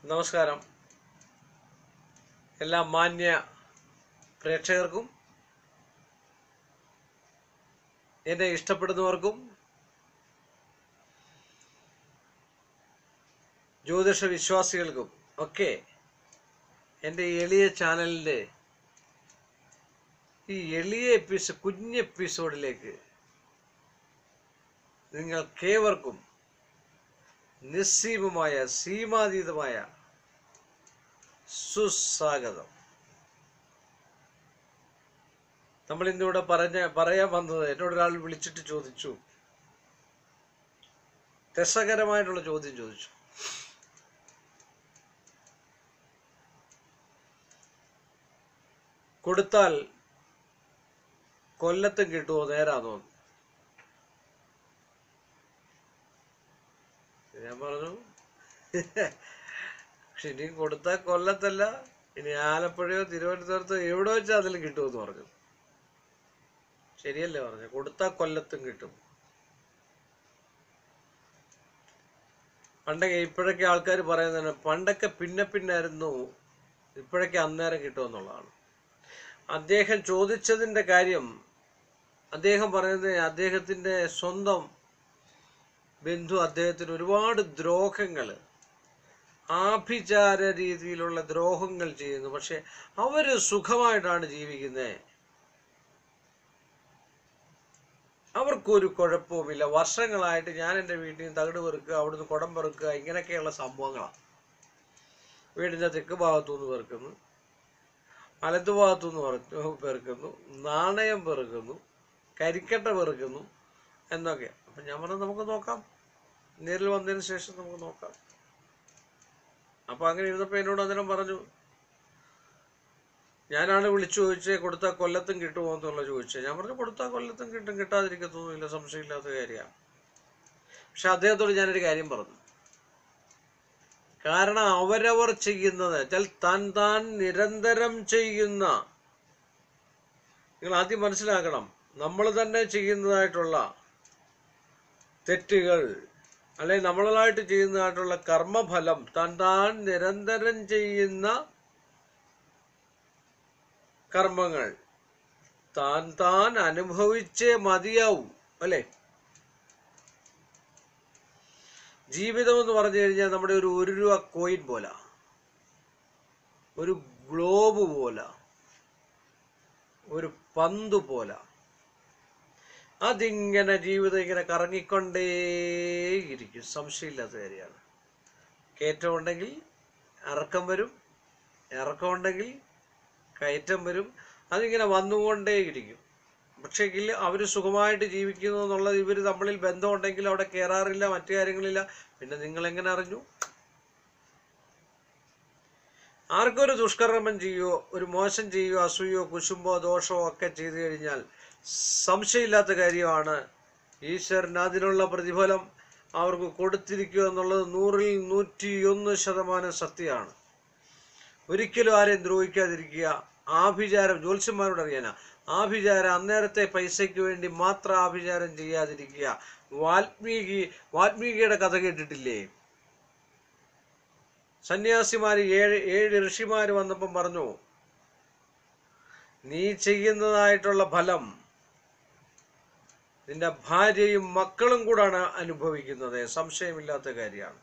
നമസ്കാരം എല്ലാ മാന്യ പ്രേക്ഷകർക്കും എന്നെ ഇഷ്ടപ്പെടുന്നവർക്കും ജ്യോതിഷ വിശ്വാസികൾക്കും ഒക്കെ എൻ്റെ എളിയ ചാനലിൻ്റെ ഈ എളിയ എപ്പിസോഡ് കുഞ്ഞ് എപ്പിസോഡിലേക്ക് നിങ്ങൾക്കേവർക്കും നിസ്സീമമായ സീമാതീതമായ സുസ്വാഗതം നമ്മൾ ഇന്നിവിടെ പറഞ്ഞ പറയാൻ വന്നത് എന്നോട് ഒരാൾ വിളിച്ചിട്ട് ചോദിച്ചു രസകരമായിട്ടുള്ള ചോദ്യം ചോദിച്ചു കൊടുത്താൽ കൊല്ലത്തും കിട്ടുമോ നേരാന്നോ ഞാൻ പറഞ്ഞു പക്ഷെ ഇനി കൊടുത്താൽ കൊല്ലത്തല്ല ഇനി ആലപ്പുഴയോ തിരുവനന്തപുരത്തോ എവിടെ വെച്ചാൽ അതിലും കിട്ടുമെന്ന് പറഞ്ഞു ശരിയല്ലേ പറഞ്ഞു കൊടുത്താൽ കൊല്ലത്തും കിട്ടും പണ്ടൊക്കെ ഇപ്പോഴൊക്കെ ആൾക്കാർ പറയുന്നതാണ് പണ്ടൊക്കെ പിന്നെ പിന്നായിരുന്നു ഇപ്പോഴൊക്കെ അന്നേരം കിട്ടുമെന്നുള്ളതാണ് അദ്ദേഹം ചോദിച്ചതിൻ്റെ കാര്യം അദ്ദേഹം പറയുന്നത് അദ്ദേഹത്തിൻ്റെ സ്വന്തം ബന്ധു അദ്ദേഹത്തിന് ഒരുപാട് ദ്രോഹങ്ങൾ ആഭിചാര രീതിയിലുള്ള ദ്രോഹങ്ങൾ ചെയ്യുന്നു പക്ഷെ അവർ സുഖമായിട്ടാണ് ജീവിക്കുന്നത് അവർക്കൊരു കുഴപ്പവുമില്ല വർഷങ്ങളായിട്ട് ഞാൻ എൻ്റെ വീട്ടിൽ നിന്ന് തകിട് പെറുക്കുക അവിടുന്ന് കുടം പെറുക്കുക ഇങ്ങനെയൊക്കെയുള്ള സംഭവങ്ങളാണ് വീടിൻ്റെ തെക്ക് ഭാഗത്തുനിന്ന് പെറുക്കുന്നു വലതു ഭാഗത്തുനിന്ന് പെറുക്കുന്നു പെറുക്കുന്നു നാണയം പെറുക്കുന്നു കരിക്കട്ട പെറുക്കുന്നു എന്നൊക്കെ അപ്പം ഞാൻ പറഞ്ഞു നമുക്ക് നോക്കാം നേരിൽ വന്നതിന് ശേഷം നമുക്ക് നോക്കാം അപ്പം അങ്ങനെ ഇരുന്നപ്പോൾ എന്നോട് അന്നേരം പറഞ്ഞു ഞാനാണ് വിളിച്ചു ചോദിച്ചത് കൊടുത്താൽ കൊല്ലത്തും കിട്ടുമോ എന്നുള്ള ചോദിച്ചത് ഞാൻ പറഞ്ഞു കൊടുത്താൽ കൊല്ലത്തും കിട്ടും കിട്ടാതിരിക്കത്തൊന്നുമില്ല സംശയമില്ലാത്ത കാര്യമാണ് പക്ഷെ അദ്ദേഹത്തോട് ഞാനൊരു കാര്യം പറഞ്ഞു കാരണം അവരവർ ചെയ്യുന്നത് വെച്ചാൽ താൻ താൻ നിരന്തരം ചെയ്യുന്ന നിങ്ങൾ ആദ്യം മനസ്സിലാക്കണം നമ്മൾ തന്നെ ചെയ്യുന്നതായിട്ടുള്ള തെറ്റുകൾ അല്ലെങ്കിൽ നമ്മളായിട്ട് ചെയ്യുന്നതായിട്ടുള്ള കർമ്മഫലം താൻ താൻ നിരന്തരം ചെയ്യുന്ന കർമ്മങ്ങൾ താൻ താൻ അനുഭവിച്ചേ മതിയാവും അല്ലേ ജീവിതം എന്ന് പറഞ്ഞു കഴിഞ്ഞാൽ നമ്മുടെ ഒരു ഒരു രൂപ കോയിൻ പോലെ ഒരു ഗ്ലോബ് പോലെ ഒരു പന്ത് പോലെ അതിങ്ങനെ ജീവിതം ഇങ്ങനെ കറങ്ങിക്കൊണ്ടേയിരിക്കും സംശയമില്ലാത്ത കാര്യമാണ് കയറ്റം ഉണ്ടെങ്കിൽ ഇറക്കം വരും ഇറക്കം കയറ്റം വരും അതിങ്ങനെ വന്നുകൊണ്ടേയിരിക്കും പക്ഷേങ്കിൽ അവർ സുഖമായിട്ട് ജീവിക്കുന്നു എന്നുള്ളത് ഇവർ തമ്മിൽ ബന്ധമുണ്ടെങ്കിൽ അവിടെ കയറാറില്ല മറ്റു കാര്യങ്ങളില്ല പിന്നെ നിങ്ങൾ എങ്ങനെ അറിഞ്ഞു ആർക്കൊരു ദുഷ്കർമ്മം ചെയ്യുകയോ ഒരു മോശം ചെയ്യുകയോ അസൂയോ കുശുമ്പോ ദോഷമോ ഒക്കെ ചെയ്തു കഴിഞ്ഞാൽ സംശയമില്ലാത്ത കാര്യമാണ് ഈശ്വരൻ അതിനുള്ള പ്രതിഫലം അവർക്ക് കൊടുത്തിരിക്കുക എന്നുള്ളത് നൂറിൽ നൂറ്റിയൊന്ന് ശതമാനം സത്യമാണ് ഒരിക്കലും ആരെയും ദ്രോഹിക്കാതിരിക്കുക ആഭിചാരം ജ്യോത്സ്യന്മാരോട് അറിയാനാ ആഭിചാരം അന്നേരത്തെ പൈസയ്ക്ക് വേണ്ടി മാത്രം ആഭിചാരം ചെയ്യാതിരിക്കുക വാൽമീകി വാൽമീകിയുടെ കഥ കേട്ടിട്ടില്ലേ സന്യാസിമാര് ഏഴ് ഏഴ് ഋഷിമാര് വന്നപ്പം പറഞ്ഞു നീ ചെയ്യുന്നതായിട്ടുള്ള ഫലം നിന്റെ ഭാര്യയും മക്കളും കൂടാണ് അനുഭവിക്കുന്നത് സംശയമില്ലാത്ത കാര്യമാണ്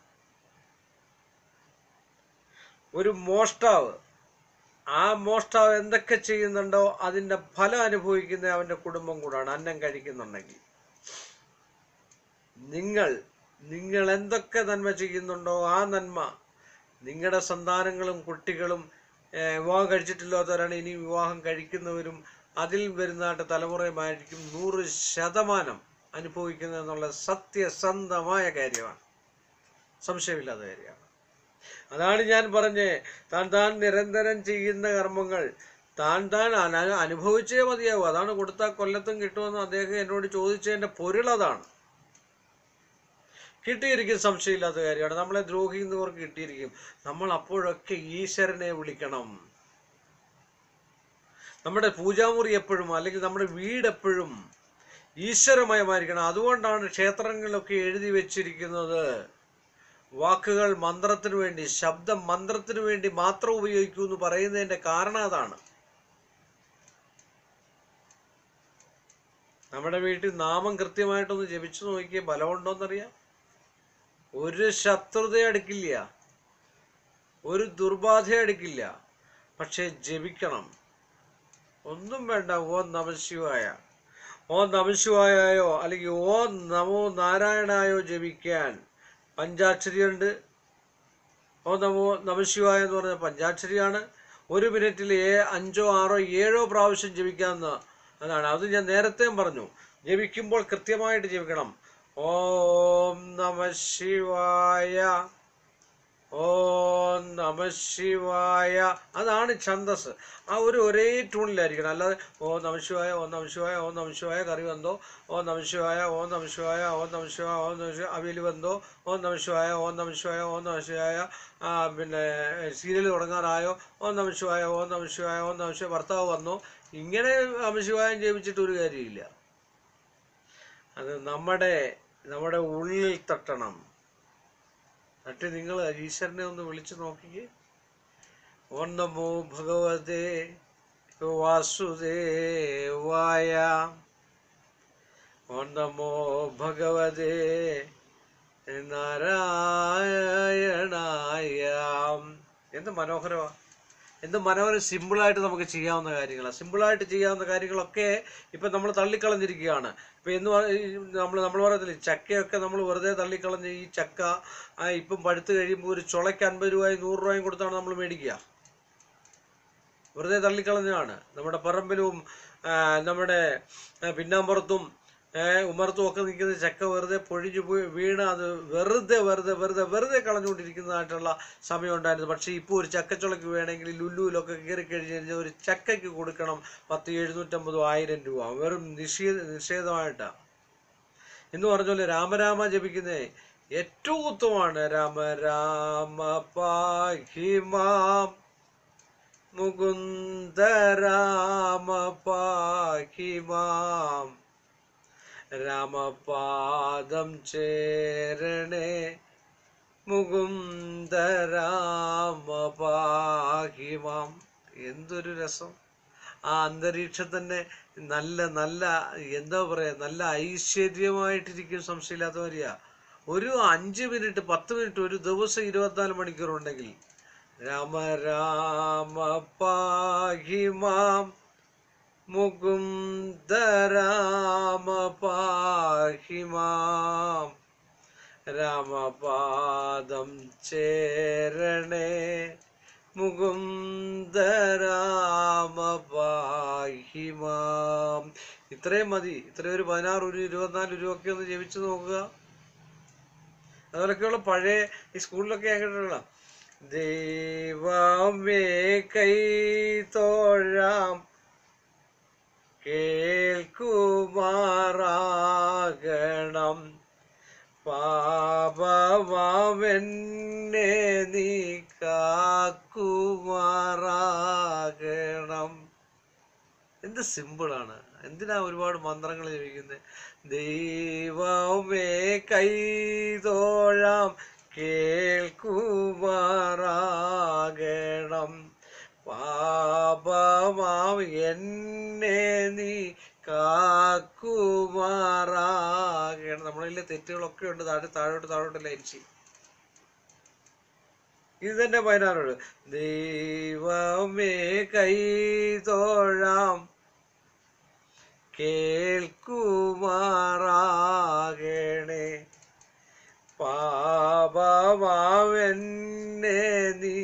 ഒരു മോഷ്ടാവ് ആ മോഷ്ടാവ് എന്തൊക്കെ ചെയ്യുന്നുണ്ടോ അതിന്റെ ഫലം അനുഭവിക്കുന്ന അവന്റെ കുടുംബം കൂടാണ് അന്നം കഴിക്കുന്നുണ്ടെങ്കിൽ നിങ്ങൾ നിങ്ങൾ എന്തൊക്കെ നന്മ ചെയ്യുന്നുണ്ടോ ആ നന്മ നിങ്ങളുടെ സന്താനങ്ങളും കുട്ടികളും ഏഹ്, വിവാഹം കഴിച്ചിട്ടില്ലാത്തവരാണ് ഇനി വിവാഹം കഴിക്കുന്നവരും അതിൽ വരുന്നതായിട്ട് തലമുറയുമായിരിക്കും നൂറ് ശതമാനം അനുഭവിക്കുന്നത് എന്നുള്ള സത്യസന്ധമായ കാര്യമാണ് സംശയമില്ലാത്ത കാര്യമാണ് അതാണ് ഞാൻ പറഞ്ഞേ താൻ താൻ നിരന്തരം ചെയ്യുന്ന കർമ്മങ്ങൾ താൻ താൻ അന- അനുഭവിച്ചേ മതിയാവും അതാണ് കൊടുത്താൽ കൊല്ലത്തും കിട്ടുമെന്ന് അദ്ദേഹം എന്നോട് ചോദിച്ചതിന്റെ പൊരുൾ അതാണ് കിട്ടിയിരിക്കും സംശയമില്ലാത്ത കാര്യമാണ് നമ്മളെ ദ്രോഹിക്കുന്നവർക്ക് കിട്ടിയിരിക്കും നമ്മൾ അപ്പോഴൊക്കെ ഈശ്വരനെ വിളിക്കണം നമ്മുടെ പൂജാമുറി എപ്പോഴും അല്ലെങ്കിൽ നമ്മുടെ വീട് എപ്പോഴും ഈശ്വരമയമായിരിക്കണം അതുകൊണ്ടാണ് ക്ഷേത്രങ്ങളിലൊക്കെ എഴുതി വെച്ചിരിക്കുന്നത് വാക്കുകൾ മന്ത്രത്തിനു വേണ്ടി ശബ്ദം മന്ത്രത്തിനു വേണ്ടി മാത്രം ഉപയോഗിക്കൂ എന്ന് പറയുന്നതിന്റെ കാരണം അതാണ് നമ്മുടെ വീട്ടിൽ നാമം കൃത്യമായിട്ടൊന്ന് ജപിച്ചു നോക്കിയ ബലമുണ്ടോന്നറിയാം ഒരു ശത്രുത അടുക്കില്ല ഒരു ദുർബാധ അടുക്കില്ല പക്ഷെ ജപിക്കണം ഒന്നും വേണ്ട ഓ നമശിവായ ഓ നമശിവായോ അല്ലെങ്കിൽ ഓ നമോ നാരായണായോ ജപിക്കാൻ പഞ്ചാക്ഷരിയുണ്ട് ഓ നമോ നമശിവായ എന്ന് പറഞ്ഞ പഞ്ചാക്ഷരിയാണ് ഒരു മിനിറ്റിൽ ഏ അഞ്ചോ ആറോ ഏഴോ പ്രാവശ്യം ജപിക്കാവുന്ന അതാണ് അത് ഞാൻ നേരത്തെയും പറഞ്ഞു ജപിക്കുമ്പോൾ കൃത്യമായിട്ട് ജപിക്കണം ഓം നമ ശിവായ ഓം നമ ശിവായ അതാണ് ഛന്ദസ് ആ ഒരു ഒരേ ട്യൂണിലായിരിക്കണം അല്ലാതെ ഓ നമശിവായ ഓ നമശിവായ ഓ നമശിവായ കറി വന്നോ ഓ നമശിവായ ഓ നമശിവായ ഓ നമശിവായ ഓ നമശിവായ അവിയൽ വന്നോ ഓ നമശിവായ ഓ നമശിവായ ഓ നമശിവായ ആ, പിന്നെ സീരിയൽ തുടങ്ങാറായോ ഓ നമശിവായ ഓ നമശിവായ ഓ നമശിവായ ഭർത്താവ് വന്നോ ഇങ്ങനെ നമശിവായം ജപിച്ചിട്ട് ഒരു കാര്യമില്ല അത് നമ്മുടെ നമ്മുടെ ഉള്ളിൽ തട്ടണം എന്നിട്ട് നിങ്ങൾ ഈശ്വരനെ ഒന്ന് വിളിച്ചു നോക്കിക്കേ ഓം നമോ ഭഗവതേ വാസുദേവായ ഓം നമോ ഭഗവതേ നാരായണായ എന്ത് മനോഹരമാ എന്ത് മനോഹരം സിമ്പിളായിട്ട് നമുക്ക് ചെയ്യാവുന്ന കാര്യങ്ങളാണ് സിമ്പിളായിട്ട് ചെയ്യാവുന്ന കാര്യങ്ങളൊക്കെ ഇപ്പം നമ്മൾ തള്ളിക്കളഞ്ഞിരിക്കുകയാണ് ഇപ്പം എന്ന് നമ്മൾ നമ്മൾ പറയത്തില്ലേ ചക്കയൊക്കെ നമ്മൾ വെറുതെ തള്ളിക്കളഞ്ഞ് ഈ ചക്ക ആ, ഇപ്പം പഴുത്ത് കഴിയുമ്പോൾ ഒരു ചുളയ്ക്ക് അൻപത് രൂപയും നൂറ് രൂപയും കൊടുത്താണ് നമ്മൾ മേടിക്കുക വെറുതെ തള്ളിക്കളഞ്ഞതാണ് നമ്മുടെ പറമ്പിലും ആ, നമ്മുടെ ആ, പിന്നാമ്പുറത്തും ഏഹ് ഉമ്മറത്തും ഒക്കെ നിൽക്കുന്ന ചക്ക വെറുതെ പൊഴിഞ്ഞു പോയി വീണ് അത് വെറുതെ വെറുതെ വെറുതെ വെറുതെ കളഞ്ഞുകൊണ്ടിരിക്കുന്നതായിട്ടുള്ള സമയം ഉണ്ടായിരുന്നു പക്ഷേ ഇപ്പോൾ ഒരു ചക്കച്ചുളയ്ക്ക് വേണമെങ്കിൽ ലുല്ലുവിലൊക്കെ കയറി കഴിഞ്ഞ് കഴിഞ്ഞാൽ ഒരു ചക്കയ്ക്ക് കൊടുക്കണം പത്ത് എഴുന്നൂറ്റമ്പതോ ആയിരം രൂപ വെറും നിഷേധ നിഷേധമായിട്ടാണ് എന്ന് പറഞ്ഞ പോലെ രാമരാമ ജപിക്കുന്നത് ഏറ്റവും ഉത്തമമാണ് രാമ രാമ പാഹിമാം മുകുന്ദ രാമ പാഹിമാം രാമപാദം ചേരണേ മുകുന്ദ രാമ പാഹിമാം എന്തൊരു രസം ആ അന്തരീക്ഷം തന്നെ നല്ല നല്ല എന്താ പറയാ നല്ല ഐശ്വര്യമായിട്ടിരിക്കും സംശയമില്ലാത്ത വരിക ഒരു അഞ്ച് മിനിറ്റ് പത്ത് മിനിറ്റ് ഒരു ദിവസം ഇരുപത്തിനാല് മണിക്കൂർ ഉണ്ടെങ്കിൽ രാമ രാമ പാഹിമാം മുകുന്ദ രാമ പാഹിമാം രാമപാദം ചേരണേ മുകുന്ദ രാമ പാഹിമാം ഇത്രയും മതി ഇത്രയും ഒരു പതിനാറ് ഒരു ഇരുപത്തിനാല് രൂപ ഒക്കെ ഒന്ന് ജപിച്ചു നോക്കുക അതുപോലൊക്കെയുള്ള പഴയ ഈ സ്കൂളിലൊക്കെ ഞാൻ കേട്ടിട്ടുള്ള ദൈവമേ കൈ തോഴാം കേൾക്കുമാറാകണം പാപമാവെന്നെ നീ കാക്കുമാറാകണം എന്ത് സിമ്പിളാണ് എന്തിനാ ഒരുപാട് മന്ത്രങ്ങൾ ജപിക്കുന്നത് ദൈവമേ കൈതോഴാം കേൾക്കുമാറാകണം പാപമാം എന്നെ നീ കാക്കുമാറാകണം നമ്മളിലെ തെറ്റുകളൊക്കെ ഉണ്ട് താഴെ താഴോട്ട് താഴോട്ട് ലൈൻസി ഇത് തന്നെ പതിനാറോട് ദൈവമേ കൈതോഴാം കേൾക്കുമാറാകണേ പാപമാവെന്നെ നീ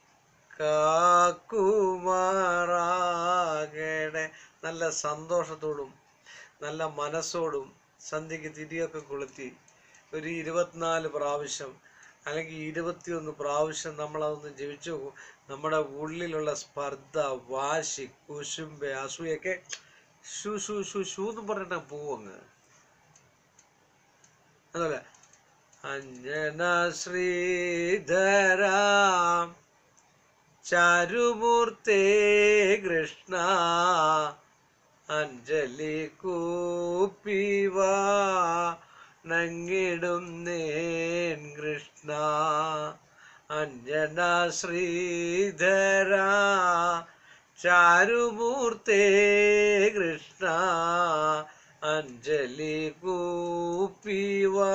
കാക്കുമാറാകണേ നല്ല സന്തോഷത്തോടും നല്ല മനസ്സോടും സന്ധ്യക്ക് തിരിയൊക്കെ കൊളുത്തി ഒരു ഇരുപത്തിനാല് പ്രാവശ്യം അല്ലെങ്കിൽ ഇരുപത്തിയൊന്ന് പ്രാവശ്യം നമ്മൾ അതൊന്ന് ജപിച്ചു നോക്കും നമ്മുടെ ഉള്ളിലുള്ള സ്പർദ്ധ വാശി കുശുമ്പ അസൂയൊക്കെ ഷു ഷു ഷു ഷു എന്ന് പറഞ്ഞിട്ട് പോവങ്ങ് അതുപോലെ അഞ്ജന ശ്രീധരാം ചാരുമൂർത്തേ കൃഷ്ണ അഞ്ജലി കൂപ്പിവാ നങ്ങിടും നേൻ കൃഷ്ണ കൃഷ്ണ അഞ്ജന ശ്രീധര ചാരുമൂർത്തേ കൃഷ്ണ അഞ്ജലി കൂപ്പിവാ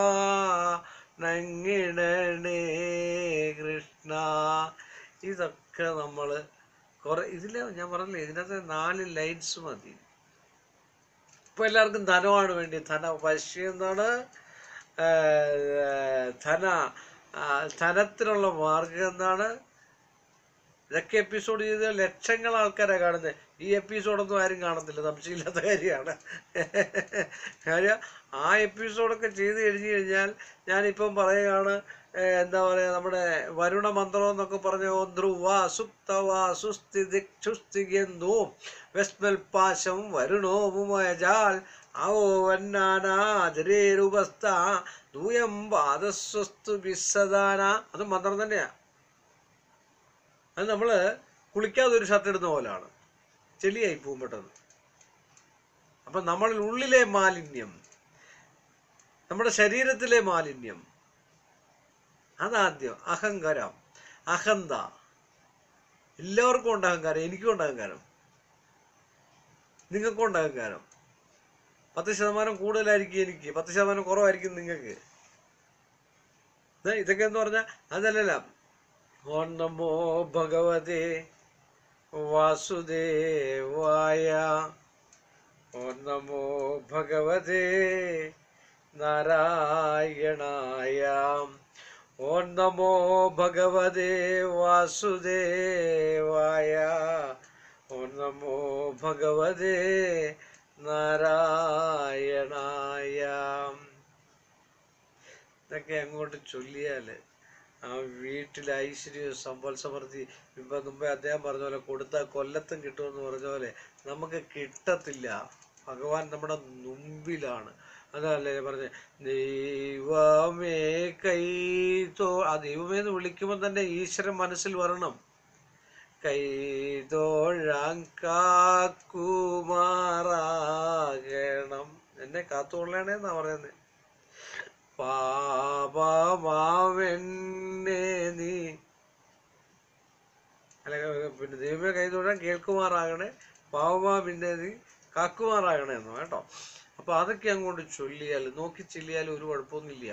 നങ്ങിടണേ കൃഷ്ണ ഇതൊക്കെ നമ്മൾ കുറെ ഇതില് ഞാൻ പറഞ്ഞില്ലേ ഇതിനകത്ത് നാല് ലൈൻസ് മതി ഇപ്പൊ എല്ലാവർക്കും ധനമാണ് വേണ്ടി ധന പശു എന്താണ് ആ, ധന ആ, ധനത്തിനുള്ള മാർഗം എന്താണ് ഇതൊക്കെ എപ്പിസോഡ് ചെയ്ത ലക്ഷങ്ങൾ ആൾക്കാരാ കാണുന്നത് ഈ എപ്പിസോഡൊന്നും ആരും കാണത്തില്ല സംശയമില്ലാത്ത കാര്യമാണ് കാര്യം ആ എപ്പിസോഡൊക്കെ ചെയ്ത് കഴിഞ്ഞു കഴിഞ്ഞാൽ ഞാനിപ്പം പറയുകയാണ് ഏഹ്, എന്താ പറയുക നമ്മുടെ വരുണ മന്ത്രം എന്നൊക്കെ പറഞ്ഞ ഓ ധ്രുവ സുപ്തവ സുസ്ഥിതി ക്ഷുസ്തികെന്തോ വെസ്മൽ പാശം വരുണോമുമയജാൽ ആവോ വന്നാനാചരേരുപസ്ഥ ദൂയം പാദസ്വസ്തു വിസദാന അത് മന്ത്രം തന്നെയാ അത് നമ്മള് കുളിക്കാതെ ഒരു ഷർട്ട് ഇടുന്ന പോലാണ് ചെളിയായി പോകും പെട്ടെന്ന് അപ്പൊ നമ്മളിൽ ഉള്ളിലെ മാലിന്യം നമ്മുടെ ശരീരത്തിലെ മാലിന്യം അതാദ്യം അഹങ്കാരം അഹന്ത എല്ലാവർക്കും ഉണ്ട് അഹങ്കാരം എനിക്കും ഉണ്ട് അഹങ്കാരം നിങ്ങൾക്കും ഉണ്ട് അഹങ്കാരം പത്ത് ശതമാനം കൂടുതലായിരിക്കും എനിക്ക് പത്ത് ശതമാനം കുറവായിരിക്കും നിങ്ങൾക്ക് ദേ ഇതൊക്കെ എന്ന് പറഞ്ഞാൽ അതല്ലല്ല ഓം നമോ ഭഗവതേ വാസുദേവായ ഓം നമോ ഭഗവതേ നാരായണായ ഓം നമോ ഭഗവതേ വാസുദേവായ ഓം നമോ ഭഗവതേ നാരായണായ ഇതൊക്കെ അങ്ങോട്ട് ചൊല്ലിയാല് ആ വീട്ടിൽ ഐശ്വര്യ സമ്പൽ സമൃദ്ധി ഇപ്പൊ മുമ്പേ അദ്ദേഹം പറഞ്ഞ പോലെ കൊടുത്താൽ കൊല്ലത്തും കിട്ടുമെന്ന് പറഞ്ഞ പോലെ നമുക്ക് കിട്ടത്തില്ല ഭഗവാൻ നമ്മുടെ മുമ്പിലാണ് അതല്ലേ പറഞ്ഞ ദൈവമേ കൈ തോ ആ ദൈവമേ എന്ന് വിളിക്കുമ്പോൾ തന്നെ ഈശ്വരൻ മനസ്സിൽ വരണം കൈതോഴാം കാക്കുമാറാകണം എന്നെ കാത്തുകൊള്ളണേന്നാ പറയുന്നത് പാപമാവെന്നെ നീ അല്ല പിന്നെ ദൈവമേ കൈതൊഴാൻ കേൾക്കുമാറാകണേ പാവമാ പിന്നെ നീ കാക്കുമാറാകണേ എന്ന് കേട്ടോ അപ്പൊ അതൊക്കെ അങ്ങോട്ട് ചൊല്ലിയാൽ നോക്കി ചൊല്ലിയാൽ ഒരു കുഴപ്പമൊന്നുമില്ല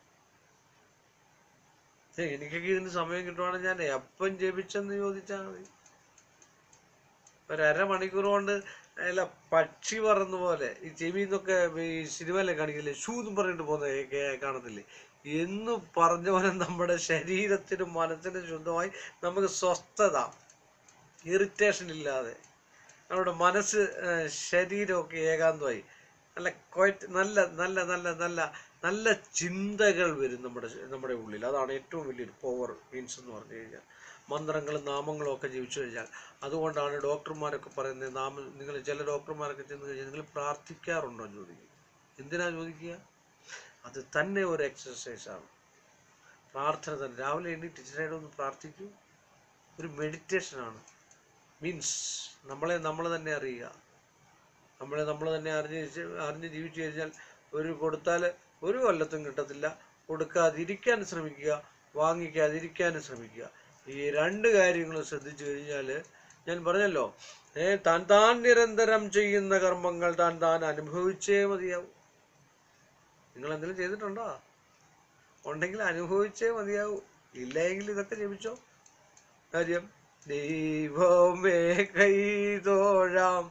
ഏ, എനിക്കൊക്കെ ഇതിന് സമയം കിട്ടുവാണെങ്കിൽ ഞാൻ എപ്പം ജപിച്ചെന്ന് ചോദിച്ചാൽ മതി ഒരു അരമണിക്കൂർ കൊണ്ട് അല്ല പക്ഷി പറന്ന പോലെ ഈ ചെവിന്നൊക്കെ ഈ സിനിമയിലെ കാണിക്കില്ലേ ഷൂ എന്നും പറഞ്ഞിട്ട് പോകുന്ന കേ- കാണത്തില്ലേ എന്ന് പറഞ്ഞ പോലെ നമ്മുടെ ശരീരത്തിനും മനസ്സിനും ശുദ്ധമായി നമുക്ക് സ്വസ്ഥത ഇറിറ്റേഷൻ ഇല്ലാതെ നമ്മുടെ മനസ്സ് ആ, ശരീരമൊക്കെ ഏകാന്തമായി നല്ല ക്വയറ്റ് നല്ല നല്ല നല്ല നല്ല നല്ല ചിന്തകൾ വരും നമ്മുടെ ശ- നമ്മുടെ ഉള്ളിൽ അതാണ് ഏറ്റവും വലിയൊരു പവർ മീൻസ് എന്ന് പറഞ്ഞു കഴിഞ്ഞാൽ മന്ത്രങ്ങളും നാമങ്ങളും ഒക്കെ ജീവിച്ചു കഴിഞ്ഞാൽ അതുകൊണ്ടാണ് ഡോക്ടർമാരൊക്കെ പറയുന്നത് നാമം നിങ്ങൾ ചില ഡോക്ടർമാരൊക്കെ ചെന്ന് കഴിഞ്ഞാൽ നിങ്ങൾ പ്രാർത്ഥിക്കാറുണ്ടോ എന്ന് ചോദിക്കും എന്തിനാ ചോദിക്കുക അത് തന്നെ ഒരു എക്സസൈസ് ആണ് പ്രാർത്ഥന തന്നെ രാവിലെ എണീറ്റ് ഇച്ചിരി ഒന്ന് പ്രാർത്ഥിക്കൂ ഒരു മെഡിറ്റേഷൻ ആണ് മീൻസ് നമ്മളെ നമ്മൾ തന്നെ അറിയുക നമ്മളെ നമ്മൾ തന്നെ അറിഞ്ഞ് ജി- അറിഞ്ഞ് ജീവിച്ചു കഴിഞ്ഞാൽ ഒരു കൊടുത്താൽ ഒരു കൊല്ലത്തും കിട്ടത്തില്ല കൊടുക്കാതിരിക്കാൻ ശ്രമിക്കുക വാങ്ങിക്കാതിരിക്കാനും ശ്രമിക്കുക ഈ രണ്ട് കാര്യങ്ങളും ശ്രദ്ധിച്ചു കഴിഞ്ഞാൽ ഞാൻ പറഞ്ഞല്ലോ ഏ താൻ താൻ നിരന്തരം ചെയ്യുന്ന കർമ്മങ്ങൾ താൻ താൻ അനുഭവിച്ചേ മതിയാവും നിങ്ങൾ എന്തെങ്കിലും ചെയ്തിട്ടുണ്ടോ ഉണ്ടെങ്കിൽ അനുഭവിച്ചേ മതിയാവൂ ഇല്ലെങ്കിൽ ഇതൊക്കെ ജപിച്ചോ കാര്യം ദൈവമേ കൈതോഴാം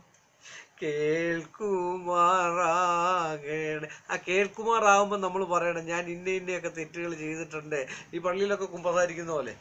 കേൾക്കുമാറാകണേ ആ കേൾക്കുമാറാകുമ്പോൾ നമ്മൾ പറയണം ഞാൻ ഇന്ന ഇന്നയൊക്കെ തെറ്റുകൾ ചെയ്തിട്ടുണ്ട് ഈ പള്ളിയിലൊക്കെ കുമ്പസാരിക്കുന്ന പോലെ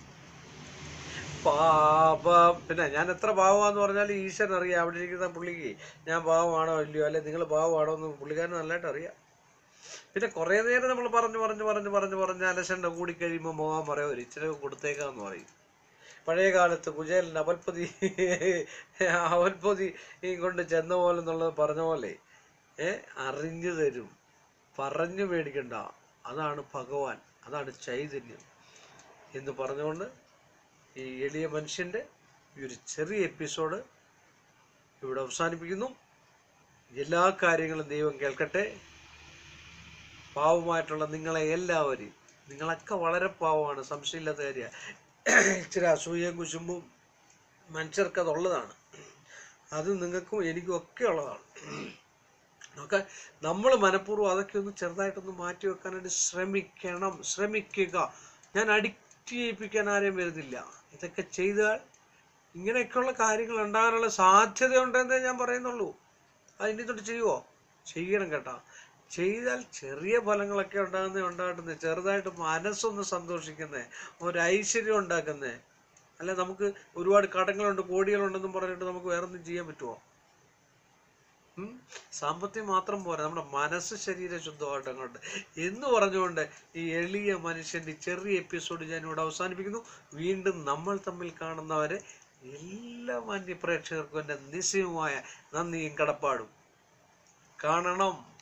പാപം പിന്നെ ഞാൻ എത്ര പാവമാന്ന് പറഞ്ഞാൽ ഈശ്വരൻ അറിയാം അവിടെ ഇരിക്കുന്ന പുള്ളിക്ക് ഞാൻ പാവമാണോ ഇല്ലയോ അല്ലെ നിങ്ങൾ പാവമാണോ എന്ന് പുള്ളിക്കാരന് നല്ലതായിട്ട് അറിയാം പിന്നെ കുറേ നേരം നമ്മൾ പറഞ്ഞു പറഞ്ഞു പറഞ്ഞു പറഞ്ഞു പറഞ്ഞ് അലസണ്ട കൂടി കഴിയുമ്പോൾ മോഹാൻ പറയാം ഒരു ഇച്ചിരി കൊടുത്തേക്കാന്ന് പറയും പഴയ കാലത്ത് കുചേലൻ അവൽപ്പതി അവൽപ്പതി ഈ കൊണ്ട് ചെന്ന പോലെ എന്നുള്ളത് പറഞ്ഞ പോലെ ഏ അറിഞ്ഞു തരും പറഞ്ഞു മേടിക്കണ്ട അതാണ് ഭഗവാൻ അതാണ് ചൈതന്യം എന്ന് പറഞ്ഞുകൊണ്ട് ഈ എളിയ മനുഷ്യൻ്റെ ഈ ഒരു ചെറിയ എപ്പിസോഡ് ഇവിടെ അവസാനിപ്പിക്കുന്നു എല്ലാ കാര്യങ്ങളും ദൈവം കേൾക്കട്ടെ പാവമായിട്ടുള്ള നിങ്ങളെ എല്ലാവരെയും നിങ്ങളൊക്കെ വളരെ പാവമാണ് സംശയമില്ലാത്ത കാര്യമാണ് ഇച്ചിരി അസൂയയും കുശുമ്പും മനുഷ്യർക്ക് അതുള്ളതാണ് അത് നിങ്ങൾക്കും എനിക്കും ഒക്കെ ഉള്ളതാണ് ഒക്കെ നമ്മൾ മനഃപൂർവ്വം അതൊക്കെ ഒന്ന് ചെറുതായിട്ടൊന്ന് മാറ്റി വെക്കാനായിട്ട് ശ്രമിക്കണം ശ്രമിക്കുക ഞാൻ അഡിക്റ്റ് ചെയ്യിപ്പിക്കാൻ ആരെയും വരുന്നില്ല ഇതൊക്കെ ചെയ്താൽ ഇങ്ങനെയൊക്കെയുള്ള കാര്യങ്ങൾ ഉണ്ടാകാനുള്ള സാധ്യതയുണ്ടെന്നേ ഞാൻ പറയുന്നുള്ളൂ അതിൻ്റെ തൊട്ട് ചെയ്യുമോ ചെയ്യണം കേട്ടോ ചെയ്താൽ ചെറിയ ഫലങ്ങളൊക്കെ ഉണ്ടാകുന്നേ ഉണ്ടാകുന്നത് ചെറുതായിട്ട് മനസ്സൊന്ന് സന്തോഷിക്കുന്നേ ഒരു ഐശ്വര്യം ഉണ്ടാക്കുന്നേ അല്ല നമുക്ക് ഒരുപാട് കടങ്ങളുണ്ട് കോടികളുണ്ടെന്നും പറഞ്ഞിട്ട് നമുക്ക് വേറെ ഒന്നും ചെയ്യാൻ പറ്റുമോ ഉം? സാമ്പത്തികം മാത്രം പോരാ നമ്മുടെ മനസ്സ് ശരീരം ശുദ്ധമായിട്ട് അങ്ങോട്ട് എന്ന് പറഞ്ഞുകൊണ്ട് ഈ എളിയ മനുഷ്യന്റെ ഈ ചെറിയ എപ്പിസോഡ് ഞാൻ ഇവിടെ അവസാനിപ്പിക്കുന്നു വീണ്ടും നമ്മൾ തമ്മിൽ കാണുന്നവരെ എല്ലാ മാന്യ പ്രേക്ഷകർക്കും എൻ്റെ നിസ്സയമായ നന്ദിയും കടപ്പാടും കാണണം